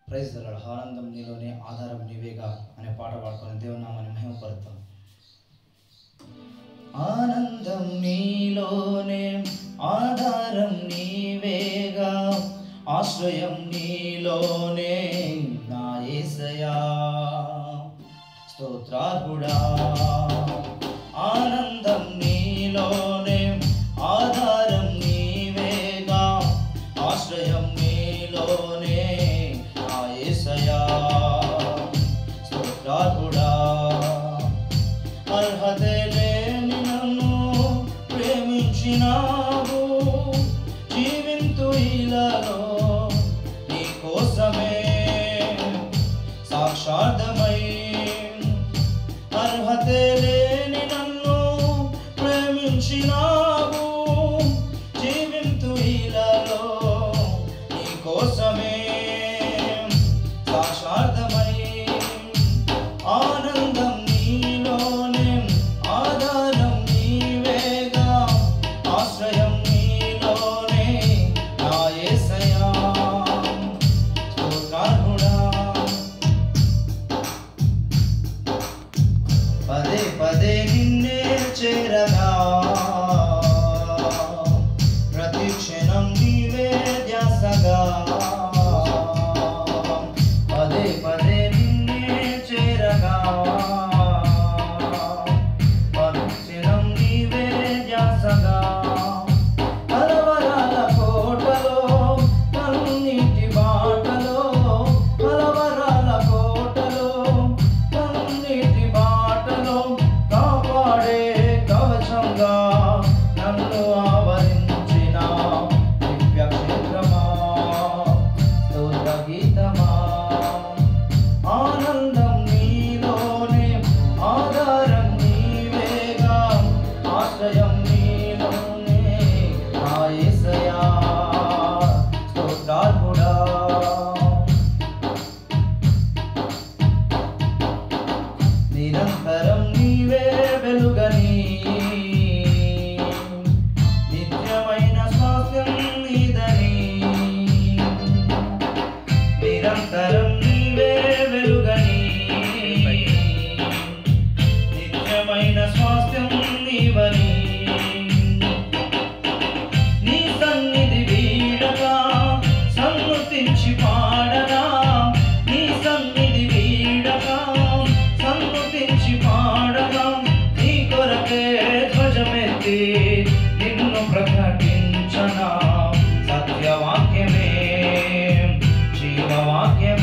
praise దలాడు ఆనందం నీలోనే ఆధారం నీవేగా అనే పాట పాడుకొని దేవునామాన్ని మహిమపడతాం ఆనందం నీలోనే ఆధారం నీవేగా ఆశ్రయం నీలోనే నా యేసయా స్తోత్రార్హుడా ఆనందం నీలోనే ఆధారం నీవేగా ఆశ్రయం నీలోనే నా యేసయా స్తోత్రార్హుడా అర్హతే లేని నన్ను ప్రేమించినావు జీవింతు ఇలాలో నీ కోసమే సాక్షార్థమై అర్హతే లేని నన్ను ప్రేమించినావు జీవింతు ఇలాలో నీ కోసమే సాక్షార్థమై ఆనందం నీలోనే ఆధారం నీవేగా ఆశ్రయం నీలోనే నా యేసయ్యా స్తోత్రార్హుడా పదే పదే నిన్నే చేరగా ప్రతి క్షణం నీవే ధ్యాసగా పదే పదే నిన్నే చేరగా ప్రతి క్షణం నీవే ధ్యాసగా కలవరాల కోటలో కన్నీటి బాటలో కలవరాల కోటలో కన్నీటి బాటలో కాపాడే కవచంగా నన్ను ఆవరించిన దివ్య క్షేత్రమా స్తోత్ర గీతమా ఆనందం నీలోనే ఆధారం నీవేగా ఆశ్రయం నీలోనే నా యేసయ్యా స్తోత్రార్హుడా నిరంతరం నీవే వెలుగని నిత్యమైన స్వాస్థ్యం నీదని నిరంతరం నీవే వెలుగని నిత్యమైన స్వాస్థ్యం నీవని నీ సన్నిధి వీడగా సన్నుతించి పాడగా నీ సన్నిధి వీడగా సన్నుతించి పాడగా నీ కొరకే ధ్వజమెత్తి నిన్ను ప్రకటించనా సత్యవాక్యమే జీవవాక్యమే